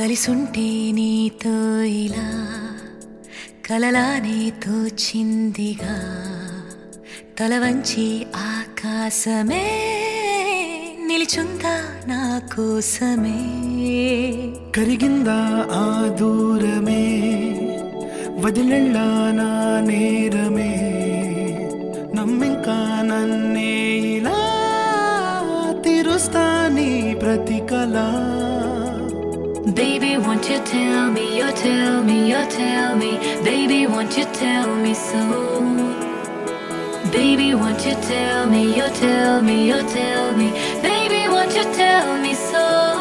కలిసుంటే నీతో ఇలా కలలానే తోచిందిగా తల వంచి ఆకాశమే నిలిచుందా నా కోసమే కరిగిందా ఆ దూరమే వదిలెళ్ళా నా నేరమే నమ్మింకా నన్నే ఇలా తీరుస్తా నీ ప్రతి కళ Baby, won't you tell me, you tell me, you tell me Baby, won't you tell me so Baby, won't you tell me, you tell me, you tell me Baby, won't you tell me so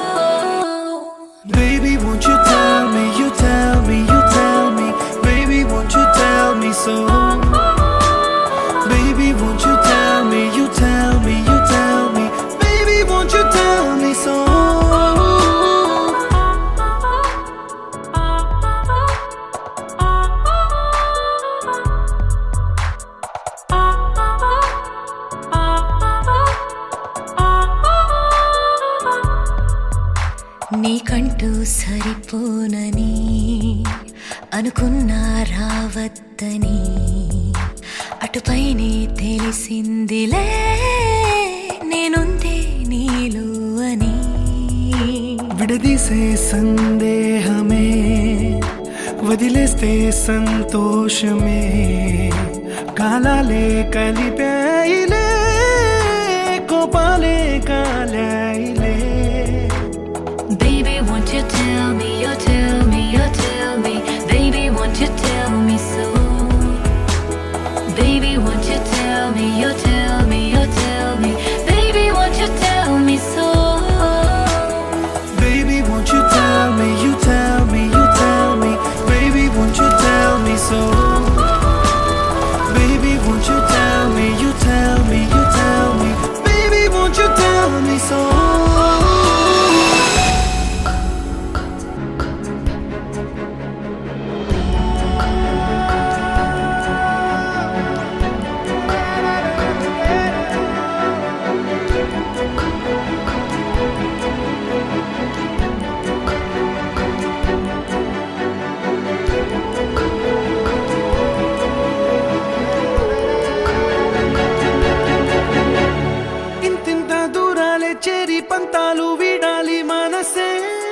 Baby, won't you tell me, you tell me, you tell me Baby, won't you tell me so Baby, won't you tell me, you tell me, you tell me Baby, won't you tell me so నీకంటూ సరిపోనని అనుకున్నా రావద్దని అటుపైనే తెలిసిందిలే నేనుందే నీలో అని విడదీసే సందేహమే వదిలేస్తే సంతోషమే కాలాలే కలిపాయిలే కోపాలే కాలాయిలే Baby, won't you tell me, you tell me, you tell me Baby, won't you tell me so Baby, won't you tell me, you tell me, you tell me Baby, won't you tell me so Baby, won't you tell me, you tell me, you tell me Baby, won't you tell me so Baby, won't you tell me, you tell me, you tell me Baby, won't you tell me so ఇంతింత దూరాలే చేరి పంతాలు వీడాలి మనసే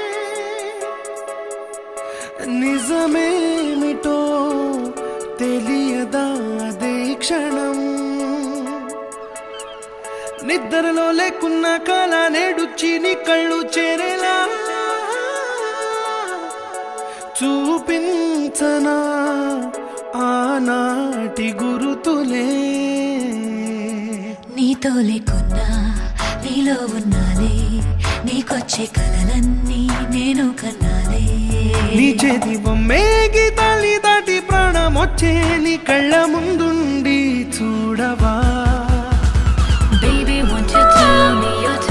నిజమేమిటో తెలియదా అదే క్షణం నిద్రలో లేకున్న కాల నేడుచ్చి నీ కళ్ళు చేరేలా చూపించనా ఆనాటి గురుతులే నీతో లేకున్నా నీలో ఉన్నాలే నీకొచ్చే కలలన్నీ నేను కన్నాలే నీ చేతి బొమ్మే గీతాలి దాటి ప్రాణం వచ్చే నీ కళ్ళ ముందుండి చూడవా Baby, won't you tell me, you